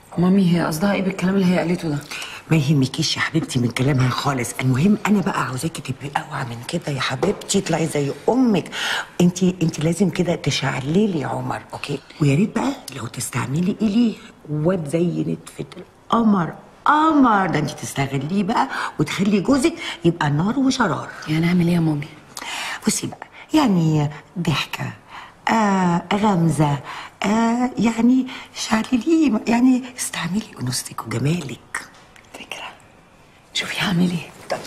مامي هي قصدها ايه بالكلام اللي هي قالته ده ما يهمكيش يا حبيبتي من كلامها خالص المهم انا بقى عاوزاكي تبقي اوعى من كده يا حبيبتي اطلعي زي امك انت انت لازم كده تشعللي يا عمر اوكي ويا ريت بقى لو تستعملي ايه واد زي نتفه القمر قمر ده انت تستغليه بقى وتخلي جوزك يبقى نار وشرار يعني اعمل ايه يا مامي بصي بقى يعني ضحكه آه غمزه آه يعني شعلليه يعني استعملي انوثتك وجمالك فكره شوفي هعمل ايه طيب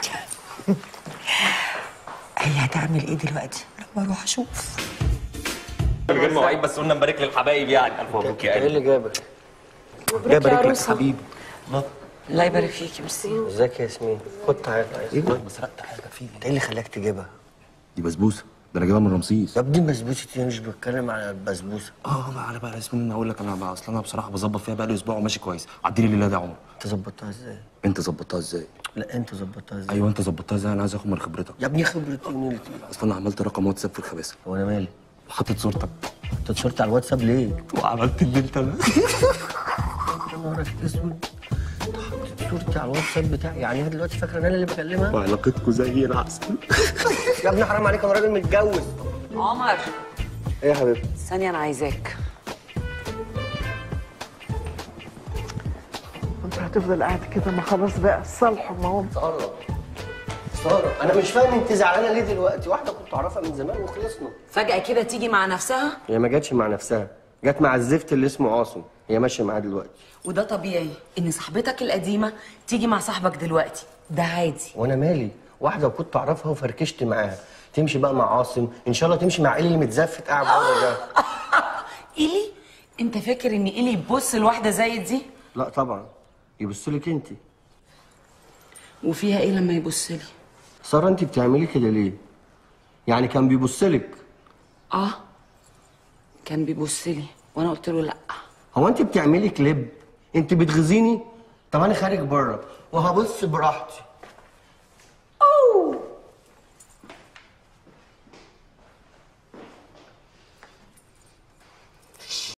هي هتعمل ايه دلوقتي لما اروح اشوف من غير مواعيد بس قلنا نبارك للحبايب يعني الف مبروك يا ايه قلبي اللي جابك؟ ده بارك لك حبيبي الله يبارك فيكي ميرسي ازيك يا ياسمين؟ خد تعالى ايه ده؟ ما سرقت حاجه في انت ايه اللي خلاك تجيبها؟ دي بسبوسه ده انا جايبها من رمسيس يا ابني بسبوسه ايه مش بتكلم على البسبوسه اه بقى على بقى ياسمين انا اقول لك انا بقى اصل انا بصراحه بظبط فيها بقى لي اسبوع وماشي كويس عدي لي الليله دي يا عمر انت ظبطتها ازاي؟ انت ظبطتها ازاي لا انت ظبطتها ازاي؟ ايوه انت ظبطتها ازاي انا عايز اخد من خبرتك يا ابني خبرة ايه ونيلة ايه؟ اصل انا عملت رقم واتساب في الخباثه هو انا مالي؟ وحطيت صورتك انت صورتي على الواتساب ليه؟ وعملت اللي انت ده يا نهارك اسود انت حطيت صورتي على الواتساب بتاعي يعني هي دلوقتي فاكره ان انا اللي بكلمها؟ وعلاقتكوا زي العسل يا ابني حرام عليك انا راجل متجوز عمر ايه يا حبيبتي؟ ثانيه انا عايزاك انت هتفضل قاعد كده ما خلاص بقى صالحوا ما هم ساره ساره انا مش فاهم انت زعلانه ليه دلوقتي؟ واحده كنت اعرفها من زمان وخلصنا فجاه كده تيجي مع نفسها هي ما جاتش مع نفسها جت مع الزفت اللي اسمه عاصم هي ماشيه معاه دلوقتي وده طبيعي ان صاحبتك القديمه تيجي مع صاحبك دلوقتي ده عادي وانا مالي واحده كنت اعرفها وفركشت معاها تمشي بقى مع عاصم ان شاء الله تمشي مع ايلي اللي متزفت قاعد بره ده ايلي انت فاكر ان ايلي يبص لواحده زي دي لا طبعا يبص لك انت وفيها ايه لما يبص لي ساره انت بتعملي كده ليه يعني كان بيبص لك اه كان بيبص لي وانا قلت له لا هو انت بتعملي كليب انت بتغزيني طب انا خارج بره وهبص براحتي